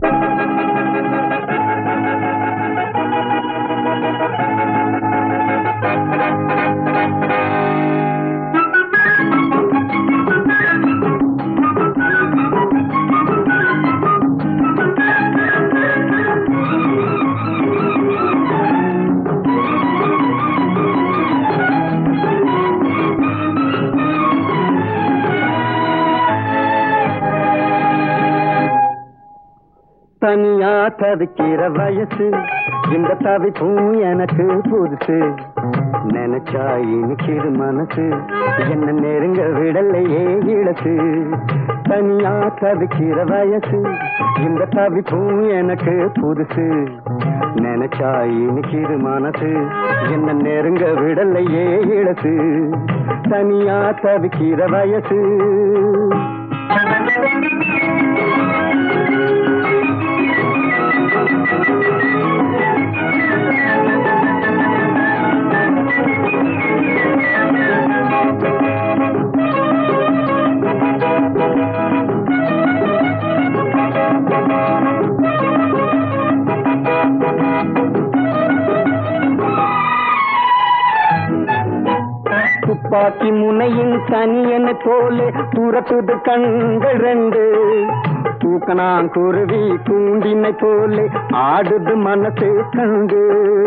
தனியா தவிக்கிற வயசு இந்த தவிப்பும் எனக்கு புதுசு நினைச்சா இனிக்கிது மனசு என்ன நெருங்க விடலையே இழசு தனியா தவிக்கிற வயசு இந்த தவிப்பும் எனக்கு புதுசு நினைச்சா இனிக்கிது மனசு என்ன நெருங்க விடலையே இழசு தனியா தவிக்கிற வயசு துப்பாக்கி முனையின் தனியன போலே துரத்துது கண்கள் ரெண்டு தூக்கணாங்குருவி கூண்டினை போலே ஆடுது மனசு கண்டு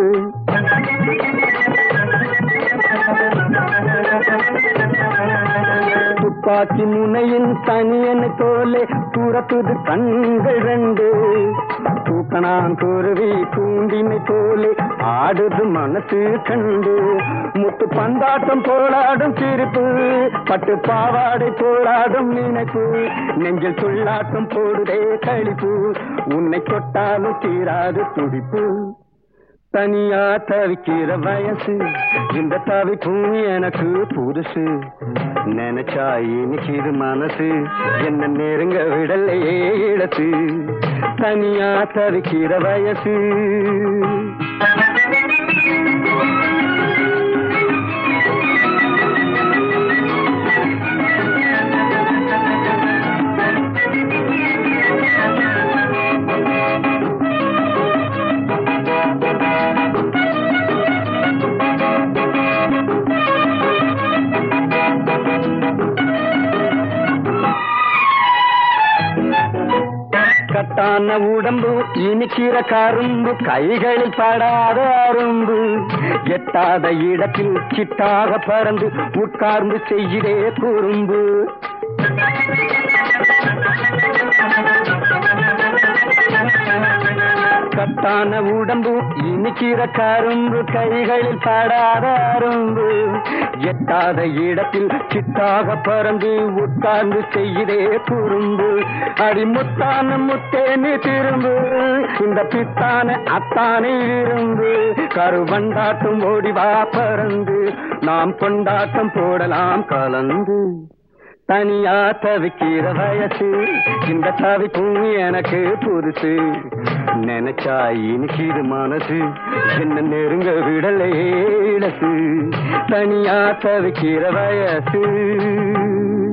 துப்பாக்கி முனையின் தனியன போலே துரத்துது கண்கள் ரெண்டு தூக்கணாங்குருவி கூண்டினை போலே ஆடுது மனசு கண்டு முத்து பந்தாட்டம் போராடும் சிரிப்பு பட்டு பாவாடை போராடும் நினைப்பு நெஞ்சில் துள்ளாட்டம் போடுதே கழிப்பு உன்னை தொட்டாலும் தீராது துடிப்பு தனியா தவிக்கிற வயசு இந்த தவிப்பும் எனக்கு புதுசு நினைச்சா இனிக்கிது மனசு என்ன நெருங்க விடலையே இழத்து தனியா தவிக்கிற வயசு கட்டான உடம்பு இனிக்கிற கரும்பு கைகளில் படாத அரும்பு எட்டாத இடத்தில் சிட்டாக பறந்து உட்கார்ந்து செய்கிறே குறும்பு கட்டான உடம்பு இனிக்கிற கரும்பு கைகளில் படாத அரும்பு எட்டாத இடத்தில் சிட்டாக பறந்து உட்கார்ந்து செய்கிறே குறும்பு அடிமுத்தான முத்தேனு திரும்பு இந்த பித்தான அத்தானை விரும்பு கருவண்டாட்டம் ஓடிவா பறந்து நாம் கொண்டாட்டம் போடலாம் கலந்து தனியா தவிக்கிற வயசு இந்த தவிப்பும் எனக்கு புதுசு நினைச்சா இனிக்கிது மனசு என்ன நெருங்க விடலே இழசு தனியா தவிக்கிற வயசு